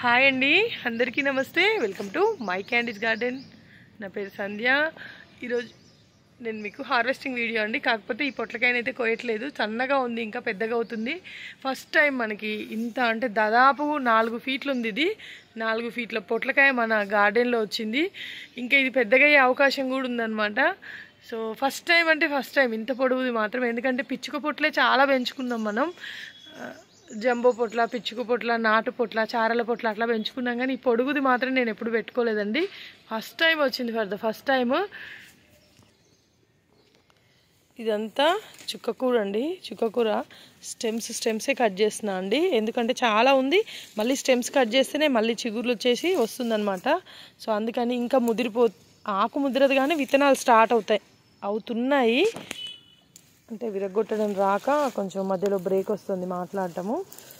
hi అండి అందరికీ నమస్తే welcome to my candies garden నా పేరు సంధ్య ఈరోజు నేను మీకు హార్వెస్టింగ్ వీడియో అండి కాకపోతే ఈ పొట్లకాయని అయితే కోయట్లేదు సన్నగా ఉంది ఇంకా పెద్దగా అవుతుంది ఫస్ట్ టైం మనకి ఇంత అంటే దాదాపు నాలుగు ఫీట్లు ఉంది ఇది నాలుగు ఫీట్ల పొట్లకాయ మన గార్డెన్లో వచ్చింది ఇంకా ఇది పెద్దగా అయ్యే అవకాశం కూడా ఉందన్నమాట సో ఫస్ట్ టైం అంటే ఫస్ట్ టైం ఇంత పొడవుది మాత్రం ఎందుకంటే పిచ్చుక పొట్లే చాలా పెంచుకున్నాం మనం ఆ, జంబో పొట్ల పిచ్చుక పొట్ల నాటు పొట్ల చారల పొట్ల అట్లా పెంచుకున్నాం కానీ ఈ పొడుగుది మాత్రం నేను ఎప్పుడు పెట్టుకోలేదండి ఫస్ట్ టైం వచ్చింది ఫర్ ద ఫస్ట్ టైం ఇదంతా చుక్కకూర అండి చుక్కకూర స్టెమ్స్ స్టెమ్సే కట్ చేస్తున్నా అండి ఎందుకంటే చాలా ఉంది మళ్ళీ స్టెమ్స్ కట్ చేస్తేనే మళ్ళీ చిగుర్లు వచ్చేసి వస్తుందన్నమాట సో అందుకని ఇంకా ముదిరిపో ఆకు ముదిరదు కానీ విత్తనాలు స్టార్ట్ అవుతాయి అవుతున్నాయి అంటే విరగొట్టడం రాక కొంచెం మధ్యలో బ్రేక్ వస్తుంది మాట్లాడటము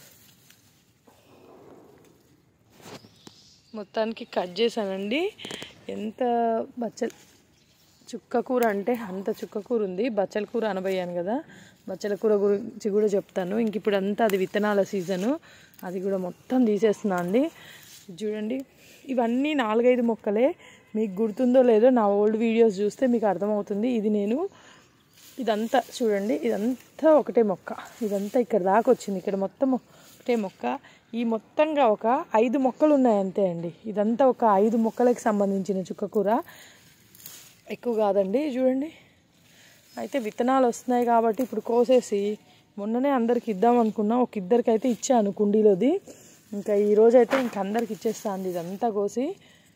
మొత్తానికి కట్ చేశానండి ఎంత బచ్చల చుక్క కూర అంటే అంత చుక్క కూర ఉంది బచ్చల కూర అనబోయాను కదా బచ్చల కూర గురించి కూడా చెప్తాను ఇంక ఇప్పుడు అంతా అది విత్తనాల సీజను అది కూడా మొత్తం తీసేస్తున్నా అండి చూడండి ఇవన్నీ నాలుగైదు మొక్కలే మీకు గుర్తుందో లేదో నా ఓల్డ్ వీడియోస్ చూస్తే మీకు అర్థమవుతుంది ఇది నేను ఇదంతా చూడండి ఇదంతా ఒకటే మొక్క ఇదంతా ఇక్కడ దాకా వచ్చింది ఇక్కడ మొత్తం ఒకటే మొక్క ఈ మొత్తంగా ఒక ఐదు మొక్కలు ఉన్నాయి అంతే అండి ఇదంతా ఒక ఐదు మొక్కలకి సంబంధించిన చుక్కకూర ఎక్కువ కాదండి చూడండి అయితే విత్తనాలు వస్తున్నాయి కాబట్టి ఇప్పుడు కోసేసి మొన్ననే అందరికి ఇద్దాం అనుకున్నా ఒక ఇద్దరికి అయితే ఇచ్చాను కుండీలోది ఇంకా ఈరోజు అయితే ఇంక అందరికి ఇచ్చేస్తాను ఇదంతా కోసి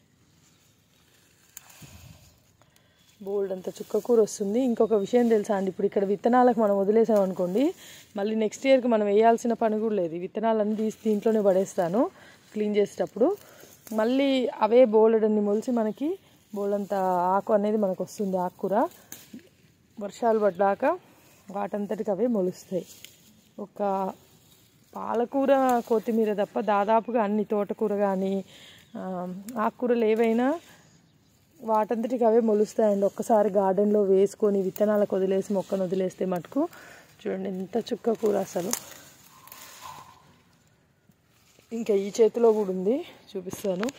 బోల్డ్ అంత చుక్క కూర వస్తుంది ఇంకొక విషయం తెలుసా అండి ఇప్పుడు ఇక్కడ విత్తనాలకు మనం వదిలేసాం అనుకోండి మళ్ళీ నెక్స్ట్ ఇయర్కి మనం వేయాల్సిన పని కూడా లేదు ఈ విత్తనాలన్నీ తీసి దీంట్లోనే పడేస్తాను క్లీన్ చేసేటప్పుడు మళ్ళీ అవే బోలెడన్ని మొలిసి మనకి బోల్డంత ఆకు అనేది మనకు వస్తుంది ఆకుకూర వర్షాలు పడ్డాక వాటంతటికి అవే మొలుస్తాయి ఒక పాలకూర కొత్తిమీర తప్ప దాదాపుగా అన్ని తోటకూర కానీ ఆకుకూరలు ఏవైనా వాటంతటికి అవే మొలుస్తాయండి ఒక్కసారి గార్డెన్లో వేసుకొని విత్తనాలకు వదిలేసి మొక్కను వదిలేస్తే మటుకు చూడండి ఎంత చుక్క కూర అసలు ఇంకా ఈ చేతిలో కూడా ఉంది చూపిస్తాను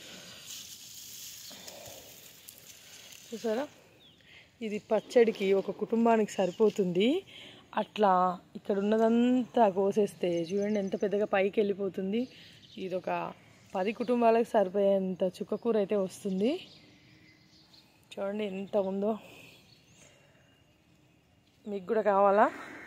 చూసారా ఇది పచ్చడికి ఒక కుటుంబానికి సరిపోతుంది అట్లా ఇక్కడ ఉన్నదంతా కోసేస్తే చూడండి ఎంత పెద్దగా పైకి వెళ్ళిపోతుంది ఇది ఒక పది కుటుంబాలకు సరిపోయేంత చుక్కకూర అయితే వస్తుంది చూడండి ఎంత ఉందో మీకు కూడా కావాలా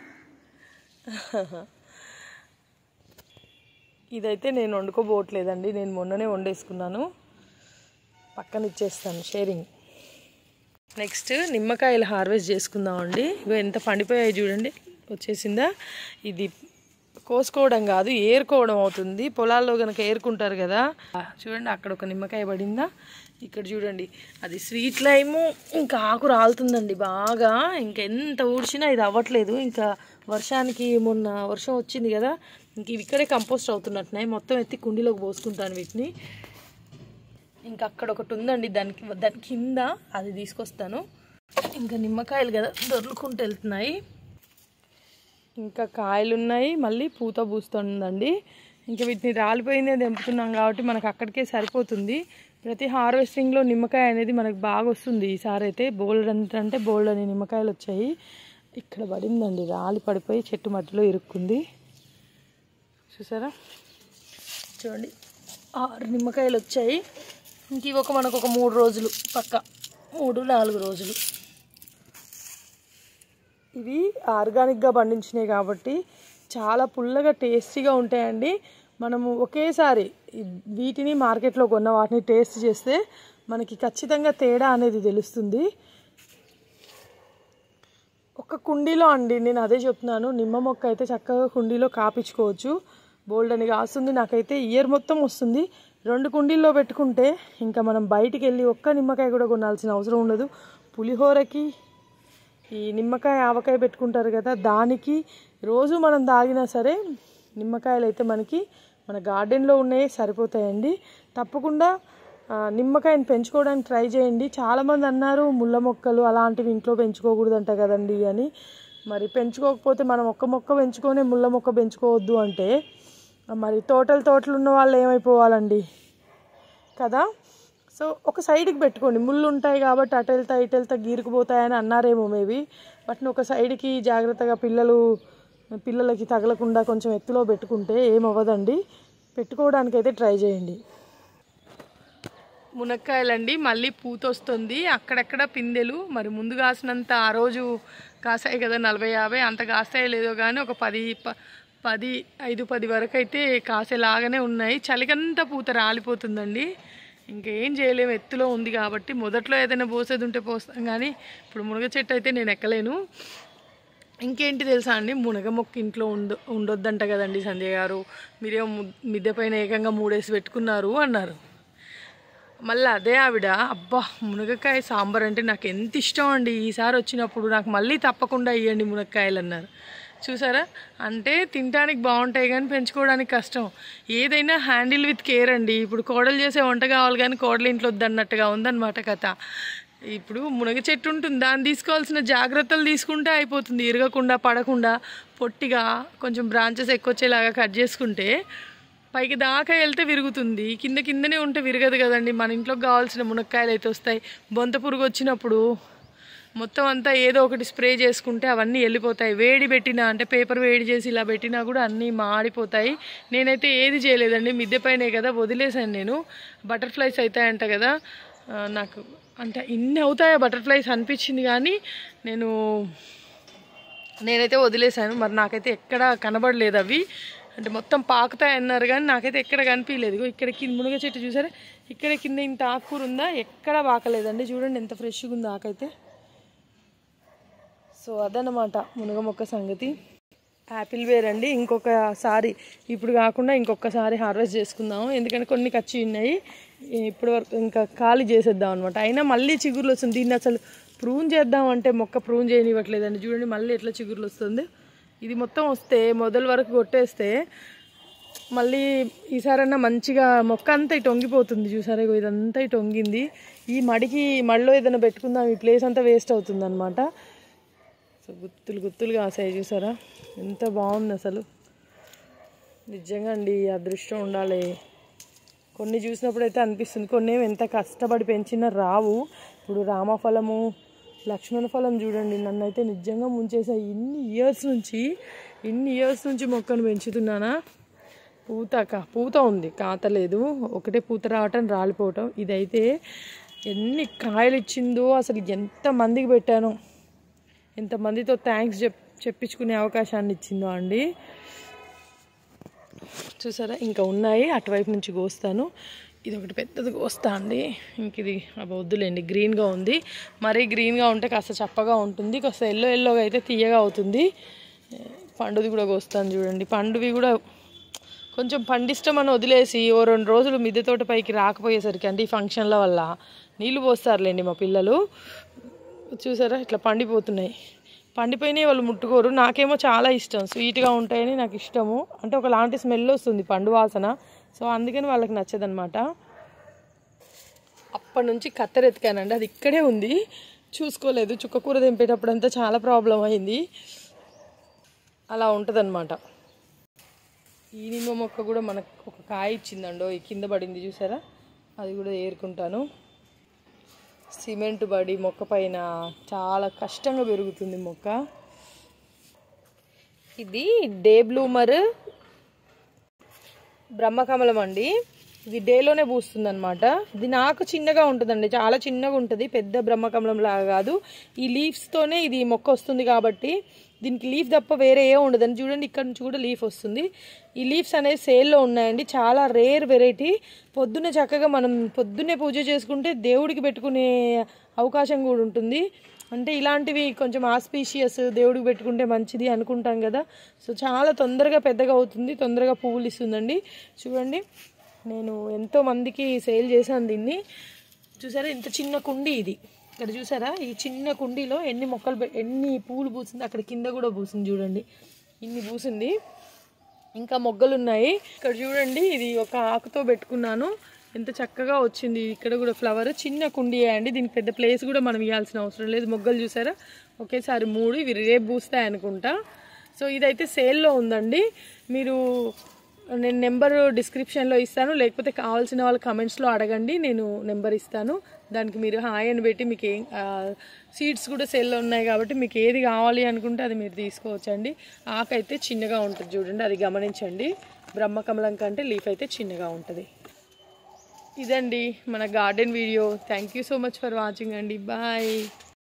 ఇదైతే నేను వండుకోబోట్లేదండి నేను మొన్ననే వండేసుకున్నాను పక్కన ఇచ్చేస్తాను షేరింగ్ నెక్స్ట్ నిమ్మకాయలు హార్వెస్ట్ చేసుకుందామండి ఇగో ఎంత పండిపోయాయి చూడండి వచ్చేసిందా ఇది కోసుకోవడం కాదు ఏరుకోవడం అవుతుంది పొలాల్లో కనుక ఏరుకుంటారు కదా చూడండి అక్కడ ఒక నిమ్మకాయ పడిందా ఇక్కడ చూడండి అది స్వీట్ లైము ఇంకా ఆకు రాలుతుందండి బాగా ఇంకా ఎంత ఊడ్చినా ఇది అవ్వట్లేదు ఇంకా వర్షానికి మొన్న వర్షం వచ్చింది కదా ఇంక ఇవి ఇక్కడే కంపోస్ట్ అవుతున్నట్టున్నాయి మొత్తం ఎత్తి కుండీలోకి పోసుకుంటాను వీటిని ఇంకా అక్కడ ఒకటి ఉందండి దానికి దాని కింద అది తీసుకొస్తాను ఇంకా నిమ్మకాయలు కదా దొర్లుకుంటూ వెళ్తున్నాయి ఇంకా కాయలు ఉన్నాయి మళ్ళీ పూత పూస్తుందండి ఇంకా వీటిని రాలిపోయిందే తెంపుతున్నాం కాబట్టి మనకు అక్కడికే సరిపోతుంది ప్రతి హార్వెస్టింగ్లో నిమ్మకాయ అనేది మనకు బాగా వస్తుంది ఈసారి అయితే బోల్డ్ అంటే బోల్డ్ అని నిమ్మకాయలు వచ్చాయి ఇక్కడ పడిందండి రాలి పడిపోయి చెట్టు మధ్యలో ఇరుక్కుంది చూసారా చూడండి ఆరు నిమ్మకాయలు వచ్చాయి ఇంక ఇవి ఒక మనకు ఒక మూడు రోజులు పక్క మూడు నాలుగు రోజులు ఇవి ఆర్గానిక్గా పండించినాయి కాబట్టి చాలా పుల్లగా టేస్టీగా ఉంటాయండి మనము ఒకేసారి ఈ వీటిని మార్కెట్లో కొన్న వాటిని టేస్ట్ చేస్తే మనకి ఖచ్చితంగా తేడా అనేది తెలుస్తుంది ఒక కుండీలో అండి నేను అదే చెప్తున్నాను నిమ్మ మొక్క అయితే చక్కగా కుండీలో కాపించుకోవచ్చు బోల్డ్ అని కాస్తుంది నాకైతే ఇయర్ మొత్తం వస్తుంది రెండు కుండీల్లో పెట్టుకుంటే ఇంకా మనం బయటికి వెళ్ళి ఒక్క నిమ్మకాయ కూడా కొనాల్సిన అవసరం ఉండదు పులిహోరకి ఈ నిమ్మకాయ ఆవకాయ పెట్టుకుంటారు కదా దానికి రోజు మనం తాగినా సరే నిమ్మకాయలు అయితే మనకి మన గార్డెన్లో ఉన్నాయి సరిపోతాయండి తప్పకుండా ఆ, నిమ్మకాయని పెంచుకోవడానికి ట్రై చేయండి చాలామంది అన్నారు ముళ్ళ మొక్కలు అలాంటివి ఇంట్లో పెంచుకోకూడదంట కదండి అని మరి పెంచుకోకపోతే మనం ఒక్క మొక్క పెంచుకొని ముళ్ళ మొక్క పెంచుకోవద్దు అంటే మరి తోటలు తోటలు ఉన్న వాళ్ళు ఏమైపోవాలండి కదా సో ఒక సైడ్కి పెట్టుకోండి ముళ్ళు ఉంటాయి కాబట్టి అటు వెళ్తా ఇటు వెళ్తా గీరుకుపోతాయని అన్నారేమో మేబీ వాటిని ఒక సైడ్కి జాగ్రత్తగా పిల్లలు పిల్లలకి తగలకుండా కొంచెం ఎత్తులో పెట్టుకుంటే ఏమవ్వదండి పెట్టుకోవడానికైతే ట్రై చేయండి మునక్కాయలండి మళ్ళీ పూత వస్తుంది అక్కడక్కడ పిందెలు మరి ముందు కాసినంత ఆ రోజు కాసాయి కదా నలభై యాభై అంత కాస్తాయో లేదో కానీ ఒక పది ప- పది ఐదు పది వరకు అయితే కాసేలాగానే ఉన్నాయి చలికంతా పూత రాలిపోతుందండి ఇంకేం చేయలేము ఎత్తులో ఉంది కాబట్టి మొదట్లో ఏదైనా పోసేది ఉంటే పోస్తాం కానీ ఇప్పుడు మునగ చెట్టు అయితే నేను ఎక్కలేను ఇంకేంటి తెలుసా అండి మునగ మొక్క ఇంట్లో ఉండ ఉండొద్దంట కదండి సంజయ్ గారు మీరేమో ము- మిద్దె పైన ఏకంగా మూడేసి పెట్టుకున్నారు అన్నారు మళ్ళీ అదే ఆవిడ అబ్బా మునగకాయ సాంబార్ అంటే నాకు ఎంత ఇష్టం అండి ఈసారి వచ్చినప్పుడు నాకు మళ్ళీ తప్పకుండా ఇవ్వండి మునక్కాయలు అన్నారు చూసారా అంటే తినడానికి బాగుంటాయి కానీ పెంచుకోవడానికి కష్టం ఏదైనా హ్యాండిల్ విత్ కేర్ అండి ఇప్పుడు కోడలు చేసే వంట కావాలి కానీ కోడలు ఇంట్లో వద్దన్నట్టుగా ఉందన్నమాట కథ ఇప్పుడు మునగ చెట్టు ఉంటుంది దాన్ని తీసుకోవాల్సిన జాగ్రత్తలు తీసుకుంటే అయిపోతుంది ఇరగకుండా పడకుండా పొట్టిగా కొంచెం బ్రాంచెస్ ఎక్కువ వచ్చేలాగా కట్ చేసుకుంటే పైకి దాకా వెళ్తే విరుగుతుంది కింద కిందనే ఉంటే విరగదు కదండి మన ఇంట్లోకి కావాల్సిన మునక్కాయలు అయితే వస్తాయి బొంత పురుగు వచ్చినప్పుడు మొత్తం అంతా ఏదో ఒకటి స్ప్రే చేసుకుంటే అవన్నీ వెళ్ళిపోతాయి వేడి పెట్టినా అంటే పేపర్ వేడి చేసి ఇలా పెట్టినా కూడా అన్నీ మాడిపోతాయి నేనైతే ఏది చేయలేదండి మిద్దె పైనే కదా వదిలేసాను నేను బటర్ఫ్లైస్ అవుతాయంట కదా ఆ, నాకు అంటే ఇన్ని అవుతాయా బటర్ఫ్లైస్ అనిపించింది కానీ నేను నేనైతే వదిలేశాను మరి నాకైతే ఎక్కడ కనబడలేదు అవి అంటే మొత్తం పాకుతాయి అన్నారు కానీ నాకైతే ఎక్కడ కనిపించలేదు ఇగో ఇక్కడ కింద మునగ చెట్టు చూసారా ఇక్కడ కింద ఇంత ఆకుకూర ఉందా ఎక్కడ పాకలేదండి చూడండి ఎంత ఫ్రెష్గా ఉందో ఆకైతే సో అదనమాట మునగ మొక్క సంగతి యాపిల్ వేర్ అండి ఇంకొకసారి ఇప్పుడు కాకుండా ఇంకొకసారి హార్వెస్ట్ చేసుకుందాము ఎందుకంటే కొన్ని కచ్చి ఉన్నాయి ఇప్పుడు వరకు ఇంకా ఖాళీ చేసేద్దాం అనమాట అయినా మళ్ళీ చిగురులు వస్తుంది దీన్ని అసలు ప్రూన్ చేద్దాం అంటే మొక్క ప్రూన్ చేయనివ్వట్లేదండి చూడండి మళ్ళీ ఎట్లా చిగురులు వస్తుంది ఇది మొత్తం వస్తే మొదల వరకు కొట్టేస్తే మళ్ళీ ఈసారన్నా మంచిగా మొక్క అంతా ఇటు వంగిపోతుంది చూసారా ఇగో ఇదంతా ఇటు వంగింది ఈ మడికి మడిలో ఏదైనా పెట్టుకుందాం ఈ ప్లేస్ అంతా వేస్ట్ అవుతుంది అనమాట సో గుత్తులు గుత్తులు కాసాయి చూసారా ఎంత బాగుంది అసలు నిజంగా అండి ఈ అదృష్టం ఉండాలి కొన్ని చూసినప్పుడు అయితే అనిపిస్తుంది కొన్ని ఏమో ఎంత కష్టపడి పెంచినా రావు ఇప్పుడు రామఫలము లక్ష్మణ ఫలం చూడండి నన్ను అయితే నిజంగా ముంచేసాయి ఇన్ని ఇయర్స్ నుంచి ఇన్ని ఇయర్స్ నుంచి మొక్కను పెంచుతున్నానా పూత కా పూత ఉంది కాతలేదు ఒకటే పూత రావటం రాలిపోవటం ఇదైతే ఎన్ని కాయలు ఇచ్చిందో అసలు ఎంత మందికి పెట్టానో ఎంతమందితో థ్యాంక్స్ చెప్ చెప్పించుకునే అవకాశాన్ని ఇచ్చిందో అండి చూసారా ఇంకా ఉన్నాయి అటువైపు నుంచి కోస్తాను ఇది ఒకటి పెద్దది కోస్తా అండి ఇంక ఇది అవి వద్దులేండి గ్రీన్గా ఉంది మరీ గ్రీన్గా ఉంటే కాస్త చప్పగా ఉంటుంది కాస్త ఎల్లో ఎల్లోగా అయితే తీయగా అవుతుంది పండుది కూడా కోస్తాను చూడండి పండువి కూడా కొంచెం పండిస్తామని వదిలేసి ఓ రెండు రోజులు మిద్దె తోట పైకి రాకపోయేసరికి అంటే ఈ ఫంక్షన్ల వల్ల నీళ్లు పోస్తారులేండి మా పిల్లలు చూసారా ఇట్లా పండిపోతున్నాయి పండిపోయినాయి వాళ్ళు ముట్టుకోరు నాకేమో చాలా ఇష్టం స్వీట్గా ఉంటాయని నాకు ఇష్టము అంటే ఒకలాంటి స్మెల్ వస్తుంది పండు వాసన సో అందుకని వాళ్ళకి నచ్చదనమాట అప్పటి నుంచి కత్తెర ఎతికానండి అది ఇక్కడే ఉంది చూసుకోలేదు చుక్కకూర తెంపేటప్పుడు అంతా చాలా ప్రాబ్లం అయింది అలా ఉంటుందన్నమాట ఈ నిమ్మ మొక్క కూడా మనకు ఒక కాయ ఇచ్చిందండో ఈ కింద పడింది చూసారా అది కూడా ఏరుకుంటాను సిమెంట్ పడి మొక్క పైన చాలా కష్టంగా పెరుగుతుంది మొక్క ఇది డే బ్లూమర్ బ్రహ్మకమలం అండి ఇది డేలోనే పూస్తుంది అనమాట ఇది నాకు చిన్నగా ఉంటుందండి చాలా చిన్నగా ఉంటుంది పెద్ద బ్రహ్మకమలం లాగా కాదు ఈ లీవ్స్తోనే ఇది మొక్క వస్తుంది కాబట్టి దీనికి లీఫ్ తప్ప వేరే ఏ ఉండదండి చూడండి ఇక్కడ నుంచి కూడా లీఫ్ వస్తుంది ఈ లీవ్స్ అనేవి సేల్లో ఉన్నాయండి చాలా రేర్ వెరైటీ పొద్దున్నే చక్కగా మనం పొద్దున్నే పూజ చేసుకుంటే దేవుడికి పెట్టుకునే అవకాశం కూడా ఉంటుంది అంటే ఇలాంటివి కొంచెం ఆస్పీషియస్ దేవుడికి పెట్టుకుంటే మంచిది అనుకుంటాం కదా సో చాలా తొందరగా పెద్దగా అవుతుంది తొందరగా పువ్వులు ఇస్తుందండి చూడండి నేను ఎంతో మందికి సేల్ చేశాను దీన్ని చూసారా ఇంత చిన్న కుండీ ఇది ఇక్కడ చూసారా ఈ చిన్న కుండీలో ఎన్ని మొక్కలు పె- ఎన్ని పువ్వులు పూసింది అక్కడ కింద కూడా పూసింది చూడండి ఇన్ని పూసింది ఇంకా మొగ్గలు ఉన్నాయి ఇక్కడ చూడండి ఇది ఒక ఆకుతో పెట్టుకున్నాను ఎంత చక్కగా వచ్చింది ఇక్కడ కూడా ఫ్లవర్ చిన్న కుండీ అండి దీనికి పెద్ద ప్లేస్ కూడా మనం ఇవ్వాల్సిన అవసరం లేదు మొగ్గలు చూసారా ఒకేసారి మూడు ఇవి రేపు పూస్తాయి అనుకుంటా సో ఇదైతే సేల్లో ఉందండి మీరు నేను నెంబర్ డిస్క్రిప్షన్లో ఇస్తాను లేకపోతే కావాల్సిన వాళ్ళు కమెంట్స్లో అడగండి నేను నెంబర్ ఇస్తాను దానికి మీరు హాయ్ అని పెట్టి మీకు ఏం సీడ్స్ కూడా సెల్ ఉన్నాయి కాబట్టి మీకు ఏది కావాలి అనుకుంటే అది మీరు తీసుకోవచ్చండి ఆకు అయితే చిన్నగా ఉంటుంది చూడండి అది గమనించండి బ్రహ్మకమలం కంటే లీఫ్ అయితే చిన్నగా ఉంటుంది ఇదండి మన garden video thank you so much for watching అండి బాయ్